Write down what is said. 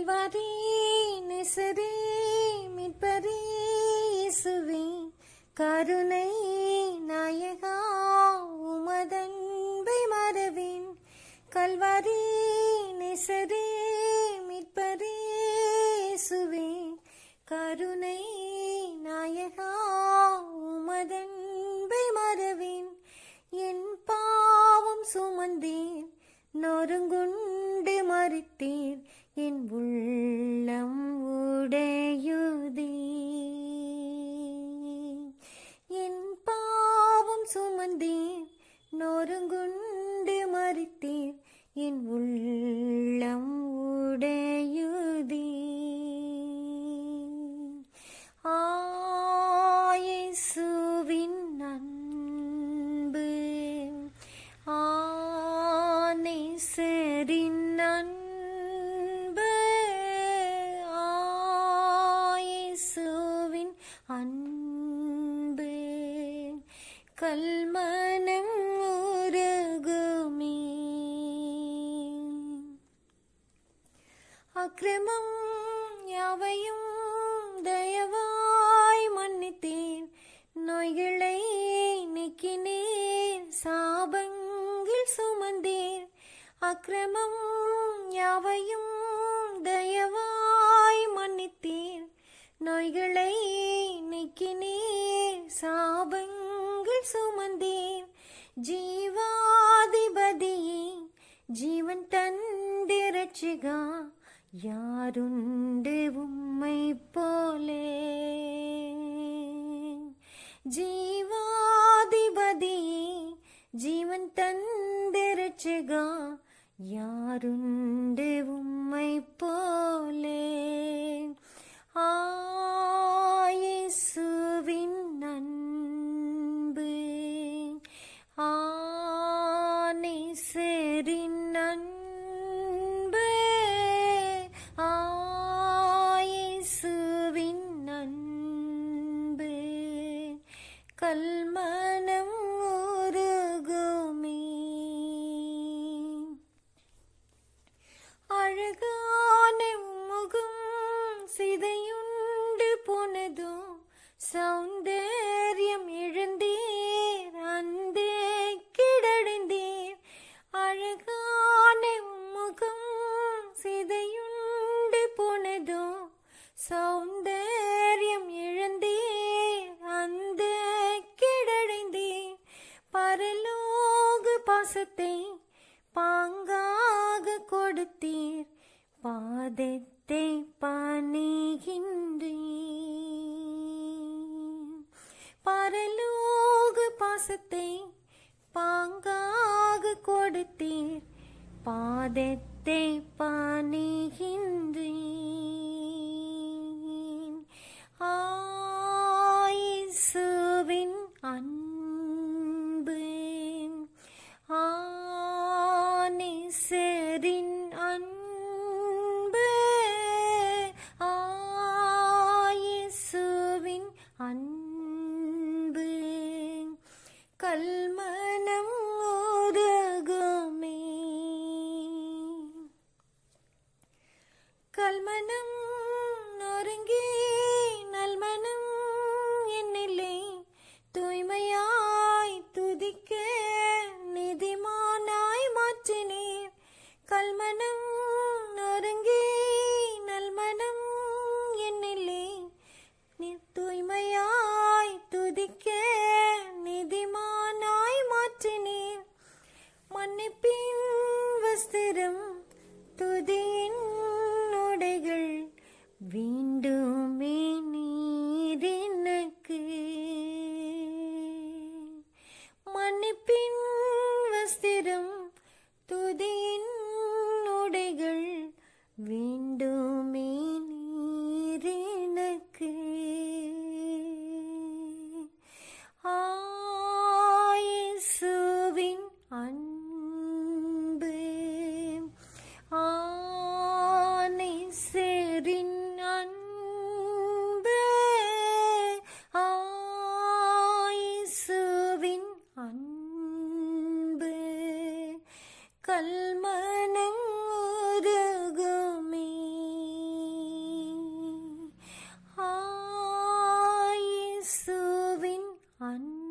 கல்வாரி நெசரே மீட்பரே இயேசுவே கருணை நாயகா உமதன்பை மறவேன் கல்வாரி நெசரே மீட்பரே இயேசுவே கருணை நாயகா உமதன்பை மறவேன் என் பாவம் சுமந்தீர் நொறுங்குண்டு மறித்தீர் என் உள்ளம் உடையுதே என் பாவம் சுமந்தீர் நொறுங்குண்டு மறித்தீர் என் உள்ளம் உடையுதே ஆயேசுவின் அன்பு ஆனேசரின் அன்பு ஆயேசுவின் அன்பு கல்மனம் உருகுமே அக்கிரமம் யாவையும் தயவாய் மன்னித்தீர் நோய்களை நீக்கினீர் சாபங்கள் சுமந்தீர் அக்கிரமம் யாவையும் தயவாய் மன்னித்தீர் நோய்களை நீக்கினீர் சாபங்கள் சுமந்தீர் ஜீவாதிபதியே ஜீவன் தந்து ரட்சிகா யாருண்டு உம்மை போலே ஜீவாதிபதியே ஜீவன் தந்து ரட்சிகா யாருண்டு உம்மை போலே ஆயேசுவின் அன்பு ஆனேசரின் அன்பு ஆயேசுவின் அன்பு கல்மனம் உருகுமே அழகான முகம் சிதையுண்டு போனதோ சௌந்தர்யம் இழந்தீர் அந்தே கிடந்தீர் அழகான முகம் சிதையுண்டு போனதோ சௌந்தர்யம் இழந்தீர் அந்த கிடந்தீர் பரலோக பாசத்தை பாங்காக கொடுத்தீர் பாதத்தை பணிகின்றேன் பரலோக பாசத்தை பாங்காக கொடுத்தீர் பாதத்தை பணிகின்றேன் ஆயேசுவின் அன்பு ஆனேசரின் அன்பு ஆயேசுவின் அன்பு கல்மனம் உருகுமே கல்மனம் நொறுங்கி நல்மனம் என்னிலே தூய்மையாய் துதிக்க நிதிமானாய் மாற்றினீர் கல்மனம் நொறுங்கி நல்மனம் என்னிலே நீ தூய்மையாய் துதிக்க நிதிமானாய் மாற்றினீர் மன்னிப்பின் வஸ்திரம் துதியின் உடைகள் வேண்டுமே நீர் எனக்கு மன்னிப்பின் வஸ்திரம் துதியின் உடைகள் அன்பு